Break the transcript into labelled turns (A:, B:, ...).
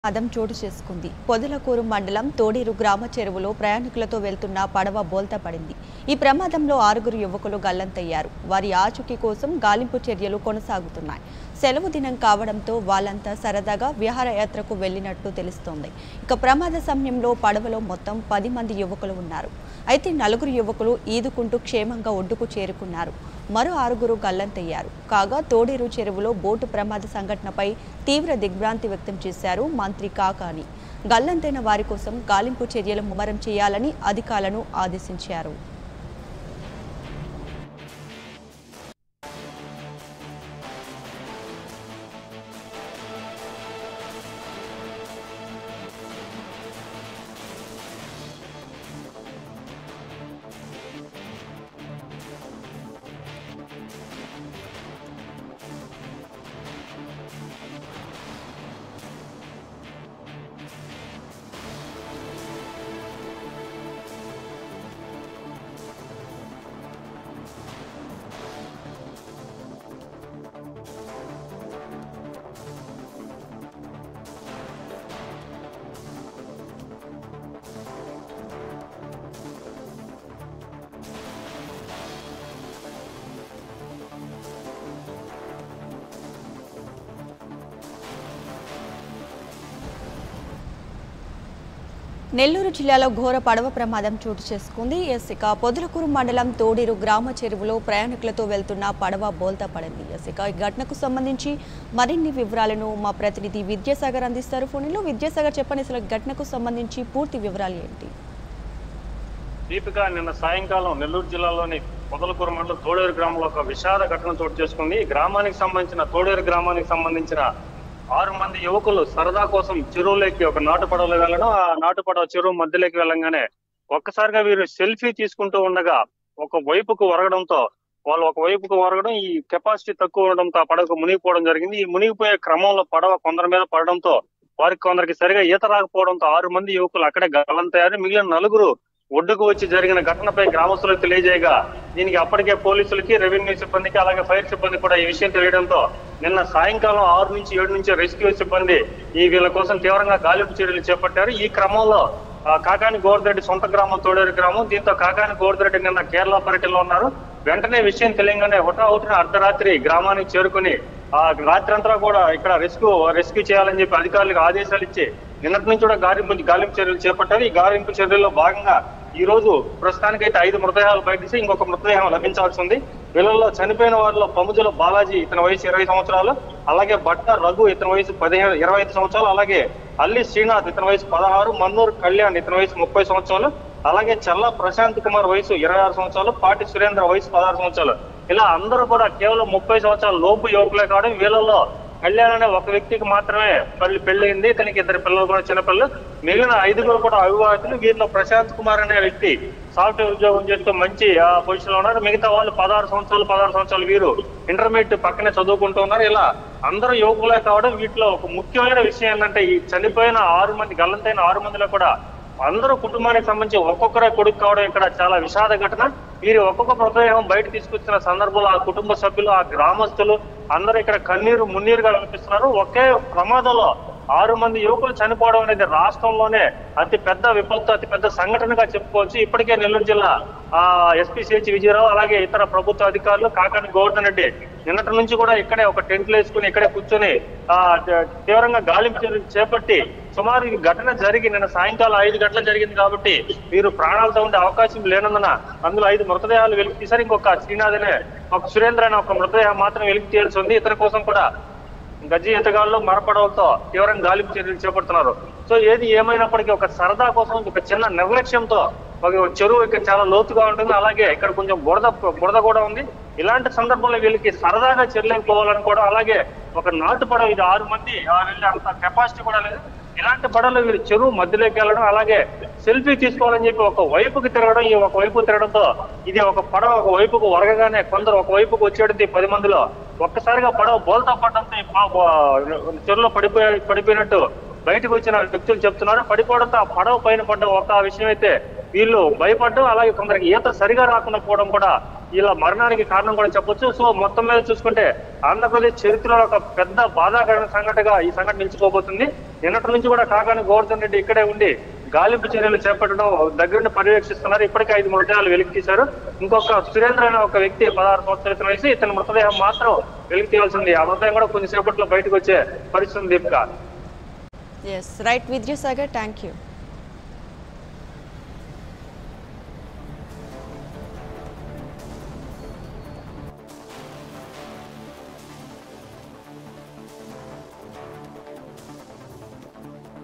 A: అదం చోటు చేసుకుంది పొదలకూరు మండలం తోడేరు గ్రామ చెరువులో ప్రయాణికులతో వెళ్తున్న పడవ బోల్తా పడింది ఈ ప్రమాదంలో ఆరుగురు యువకులు గల్లంతయ్యారు వారి ఆచూకీ కోసం గాలింపు చర్యలు కొనసాగుతున్నాయి సెలవు దినం కావడంతో వాళ్ళంతా సరదాగా విహారయాత్రకు వెళ్లినట్టు తెలుస్తోంది ఇక ప్రమాద సమయంలో పడవలో మొత్తం పది మంది యువకులు ఉన్నారు అయితే నలుగురు యువకులు ఈదుకుంటూ క్షేమంగా ఒడ్డుకు చేరుకున్నారు మరో ఆరుగురు గల్లంతయ్యారు కాగా తోడేరు చెరువులో బోటు ప్రమాద సంఘటనపై తీవ్ర దిగ్భ్రాంతి వ్యక్తం చేశారు మంత్రి కాకాని గల్లంతైన వారి కోసం గాలింపు చర్యలు ముమ్మరం చేయాలని అధికారులను ఆదేశించారు నెల్లూరు జిల్లాలో ఘోర పడవ ప్రమాదం చోటు చేసుకుంది ఎస్ ఇక పొదలకూరు మండలం తోడేరు గ్రామ చెరువులో ప్రయాణికులతో వెళ్తున్న పడవ బోల్తా పడింది ఎస్ ఇక ఈ ఘటనకు సంబంధించి మరిన్ని వివరాలను మా ప్రతినిధి విద్యాసాగర్ అందిస్తారు ఫోన్లో విద్యాసాగర్ చెప్పండి అసలు ఈ ఘటనకు సంబంధించి పూర్తి వివరాలు ఏంటి
B: దీపిక నిన్న సాయంకాలం నెల్లూరు జిల్లాలోని పొదలకూరు మండలం తోడేరు గ్రామంలో ఒక విషాద ఘటన చోటు చేసుకుంది ఈ గ్రామానికి సంబంధించిన తోడేరు గ్రామానికి సంబంధించిన ఆరు మంది యువకులు సరదా కోసం చెరువులోకి ఒక నాటు పడవలో వెళ్ళడం ఆ నాటు పడవ చెరువు మధ్యలోకి వెళ్ళంగానే ఒక్కసారిగా వీరు సెల్ఫీ తీసుకుంటూ ఉండగా ఒక వైపుకు వరగడంతో వాళ్ళు ఒక వైపుకు వరగడం ఈ కెపాసిటీ తక్కువ ఉండడంతో ఆ పడవకు మునిగిపోవడం జరిగింది ఈ మునిగిపోయే క్రమంలో పడవ కొందరి మీద పడడంతో వారికి కొందరికి సరిగా ఈత రాకపోవడంతో ఆరు మంది యువకులు అక్కడే గల్లంతయ్యారు మిగిలిన నలుగురు ఒడ్డుకు వచ్చి జరిగిన ఘటనపై గ్రామస్తులకు తెలియజేయగా దీనికి అప్పటికే పోలీసులకి రెవెన్యూ సిబ్బందికి అలాగే ఫైర్ సిబ్బంది కూడా ఈ విషయం తెలియడంతో నిన్న సాయంకాలం ఆరు నుంచి ఏడు నుంచి రెస్క్యూ సిబ్బంది ఈ వీళ్ళ కోసం తీవ్రంగా గాలింపు చర్యలు చేపట్టారు ఈ క్రమంలో ఆ, కాకాని గోవర్ధరెడ్డి సొంత గ్రామం తోడేరు గ్రామం దీంతో కాకాని గోవర్ధరెడ్డి నిన్న కేరళ పర్యటనలో ఉన్నారు వెంటనే విషయం తెలియగానే హుటాహుటిన అర్ధరాత్రి గ్రామానికి చేరుకుని ఆ రాత్రంతా కూడా ఇక్కడ రెస్క్యూ రెస్క్యూ చేయాలని చెప్పి అధికారులకు ఆదేశాలు ఇచ్చి నిన్నటి నుంచి కూడా గాలింపు గాలింపు చర్యలు చేపట్టారు ఈ గాలింపు చర్యల్లో భాగంగా ఈ రోజు ప్రస్తుతానికైతే ఐదు మృతదేహాలు బయటిసి ఇంకొక మృతదేహం లభించాల్సి ఉంది వీళ్ళల్లో చనిపోయిన వారిలో పముజుల బాలాజీ ఇతని వయసు ఇరవై సంవత్సరాలు అలాగే బట్ట రఘు ఇతని వయసు పదిహేను ఇరవై ఐదు సంవత్సరాలు అలాగే అల్లి శ్రీనాథ్ ఇతని వయసు పదహారు మన్నూరు కళ్యాణ్ ఇతని వయసు ముప్పై సంవత్సరాలు అలాగే చల్ల ప్రశాంత్ కుమార్ వయసు ఇరవై ఆరు సంవత్సరాలు పాటి సురేంద్ర వయసు పదహారు సంవత్సరాలు ఇలా అందరూ కూడా కేవలం ముప్పై సంవత్సరాల లోపు యువకులే కావడం వీళ్ళలో కళ్యాణ్ అనే ఒక వ్యక్తికి మాత్రమే పెళ్లి పెళ్ళయింది ఇతనికి ఇద్దరు పిల్లలు కూడా చిన్నపిల్లలు మిగిలిన ఐదుగురు కూడా అవివాహితులు వీరిలో ప్రశాంత్ కుమార్ అనే వ్యక్తి సాఫ్ట్వేర్ ఉద్యోగం చేస్తూ మంచి ఆ పొజిషన్ లో ఉన్నారు మిగతా వాళ్ళు పదహారు సంవత్సరాలు పదహారు సంవత్సరాలు వీరు ఇంటర్మీడియట్ పక్కనే చదువుకుంటూ ఉన్నారు ఇలా అందరూ యువకులే కావడం వీటిలో ఒక ముఖ్యమైన విషయం ఏంటంటే ఈ చనిపోయిన ఆరు మంది గల్లంతైన ఆరు మందిలో కూడా అందరూ కుటుంబానికి సంబంధించి ఒక్కొక్కరే కొడుకు కావడం ఇక్కడ చాలా విషాద ఘటన వీరి ఒక్కొక్క మృతదేహం బయట తీసుకొచ్చిన సందర్భంలో ఆ కుటుంబ సభ్యులు ఆ గ్రామస్తులు అందరూ ఇక్కడ కన్నీరు మున్నీరుగా వినిపిస్తున్నారు ఒకే ప్రమాదంలో ఆరు మంది యువకులు చనిపోవడం అనేది రాష్ట్రంలోనే అతి పెద్ద విపత్తు అతి పెద్ద సంఘటనగా చెప్పుకోవచ్చు ఇప్పటికే నెల్లూరు జిల్లా ఆ ఎస్పీ సిహెచ్ విజయరావు అలాగే ఇతర ప్రభుత్వ అధికారులు కాకాని గోవర్ధన్ రెడ్డి నిన్నటి నుంచి కూడా ఇక్కడే ఒక టెంట్లు వేసుకుని ఇక్కడే కూర్చొని ఆ త- తీవ్రంగా గాలింపు చర్యలు చేపట్టి సుమారు ఈ ఘటన జరిగి నిన్న సాయంకాలం ఐదు గంటలు జరిగింది కాబట్టి వీరు ప్రాణాలతో ఉండే అవకాశం లేనందున అందులో ఐదు మృతదేహాలు వెలికి తీశారు ఇంకొక శ్రీనాథ్ అనే ఒక సురేంద్ర అనే ఒక మృతదేహం మాత్రం వెలికి తీయాల్సి ఉంది ఇతని కోసం కూడా గజ్జి ఎత్తగాళ్ళు మరపడవలతో తీవ్రంగా గాలింపు చర్యలు చేపడుతున్నారు సో ఏది ఏమైనప్పటికీ ఒక సరదా కోసం ఒక చిన్న నిర్లక్ష్యంతో ఒక చెరువు ఇక్కడ చాలా లోతుగా ఉంటుంది అలాగే ఇక్కడ కొంచెం బురద బురద కూడా ఉంది ఇలాంటి సందర్భంలో వీళ్ళకి సరదాగా చెర్లేకపోవాలని కూడా అలాగే ఒక నాటు పడవ ఇది ఆరు మంది ఆ వెళ్ళే అంత కెపాసిటీ కూడా లేదు ఇలాంటి పడవలు వీళ్ళు చెరువు మధ్యలోకి వెళ్ళడం అలాగే సెల్ఫీ తీసుకోవాలని చెప్పి ఒక వైపుకి తిరగడం ఈ ఒక వైపు తిరగడంతో ఇది ఒక పడవ ఒక వైపుకు వరగగానే కొందరు ఒక వైపుకు వచ్చేటది పది మందిలో ఒక్కసారిగా పడవ బోల్తా పడడంతో ఈ పా- బా- చెరువులో పడిపోయి పడిపోయినట్టు బయటకు వచ్చిన వ్యక్తులు చెప్తున్నారు పడిపోవడంతో ఆ పడవ పైన పడ్డ ఒక విషయం అయితే వీళ్ళు భయపడడం అలాగే కొందరికి ఈత సరిగా రాకుండా పోవడం కూడా ఇలా మరణానికి కారణం కూడా చెప్పొచ్చు సో మొత్తం మీద చూసుకుంటే ఆంధ్రప్రదేశ్ చరిత్రలో ఒక పెద్ద బాధాకరమైన సంఘటనగా ఈ సంఘటన నిలిచిపోబోతుంది నిన్నటి నుంచి కూడా కాకాని గోవర్ధన్ రెడ్డి ఇక్కడే ఉండి గాలింపు చర్యలు చేపట్టడం దగ్గరుండి పర్యవేక్షిస్తున్నారు ఇప్పటికే ఐదు మృతదేహాలు వెలికి తీశారు ఇంకొక సురేంద్ర అనే ఒక వ్యక్తి పదహారు సంవత్సరాల వయసు ఇతని మృతదేహం మాత్రం వెలికి తీయాల్సింది ఆ మృతదేహం కూడా కొద్దిసేపట్లో బయటకు వచ్చే పరిస్థితి ఉంది Deepika
A: yes right Vidyasagar thank you